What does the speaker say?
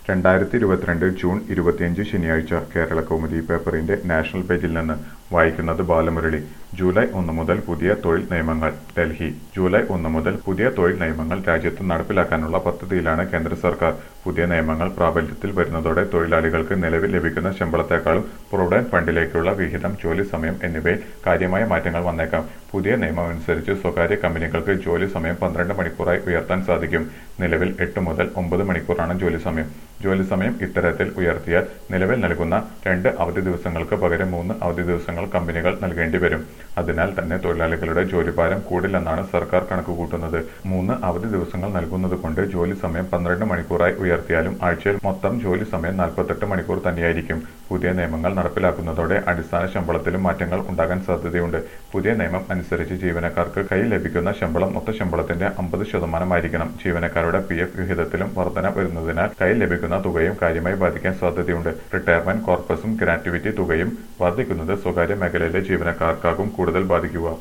രണ്ടായിരത്തി ഇരുപത്തിരണ്ട് ജൂൺ ഇരുപത്തിയഞ്ച് ശനിയാഴ്ച കേരള കൗമുദി പേപ്പറിന്റെ നാഷണൽ പേജിൽ നിന്ന് വായിക്കുന്നത് ബാലമുരളി ജൂലൈ ഒന്ന് മുതൽ പുതിയ തൊഴിൽ നിയമങ്ങൾ ഡൽഹി ജൂലൈ ഒന്ന് മുതൽ പുതിയ തൊഴിൽ നിയമങ്ങൾ രാജ്യത്ത് നടപ്പിലാക്കാനുള്ള പദ്ധതിയിലാണ് കേന്ദ്ര സർക്കാർ പുതിയ നിയമങ്ങൾ പ്രാബല്യത്തിൽ വരുന്നതോടെ തൊഴിലാളികൾക്ക് നിലവിൽ ലഭിക്കുന്ന ശമ്പളത്തെക്കാളും പ്രൊവിഡന്റ് ഫണ്ടിലേക്കുള്ള വിഹിതം ജോലി സമയം എന്നിവയിൽ കാര്യമായ മാറ്റങ്ങൾ വന്നേക്കാം പുതിയ നിയമമനുസരിച്ച് സ്വകാര്യ കമ്പനികൾക്ക് ജോലി സമയം പന്ത്രണ്ട് മണിക്കൂറായി ഉയർത്താൻ സാധിക്കും നിലവിൽ എട്ട് മുതൽ ഒമ്പത് മണിക്കൂറാണ് ജോലി സമയം ജോലി സമയം ഇത്തരത്തിൽ ഉയർത്തിയാൽ നിലവിൽ നൽകുന്ന രണ്ട് അവധി ദിവസങ്ങൾക്ക് പകരം മൂന്ന് അവധി ദിവസങ്ങൾ കമ്പനികൾ നൽകേണ്ടി വരും അതിനാൽ തന്നെ തൊഴിലാളികളുടെ ജോലിഭാരം കൂടില്ലെന്നാണ് സർക്കാർ കണക്കുകൂട്ടുന്നത് മൂന്ന് അവധി ദിവസങ്ങൾ നൽകുന്നത് കൊണ്ട് ജോലി സമയം പന്ത്രണ്ട് മണിക്കൂറായി ഉയർത്തിയാലും ആഴ്ചയിൽ മൊത്തം ജോലി സമയം നാൽപ്പത്തെട്ട് മണിക്കൂർ തന്നെയായിരിക്കും പുതിയ നിയമങ്ങൾ നടപ്പിലാക്കുന്നതോടെ അടിസ്ഥാന ശമ്പളത്തിലും മാറ്റങ്ങൾ ഉണ്ടാകാൻ സാധ്യതയുണ്ട് പുതിയ നിയമം അനുസരിച്ച് ജീവനക്കാർക്ക് കൈ ലഭിക്കുന്ന ശമ്പളം മൊത്ത ശമ്പളത്തിന്റെ അമ്പത് ശതമാനമായിരിക്കണം ജീവനക്കാരുടെ പി എഫ് വിഹിതത്തിലും വർധന വരുന്നതിനാൽ കൈ ലഭിക്കുന്ന തുകയും കാര്യമായി ബാധിക്കാൻ സാധ്യതയുണ്ട് റിട്ടയർമെന്റ് കോർപ്പസും ഗ്രാറ്റുവിറ്റി തുകയും വർദ്ധിക്കുന്നത് സ്വകാര്യ മേഖലയിലെ ജീവനക്കാർക്കാകും കൂടുതൽ ബാധിക്കുക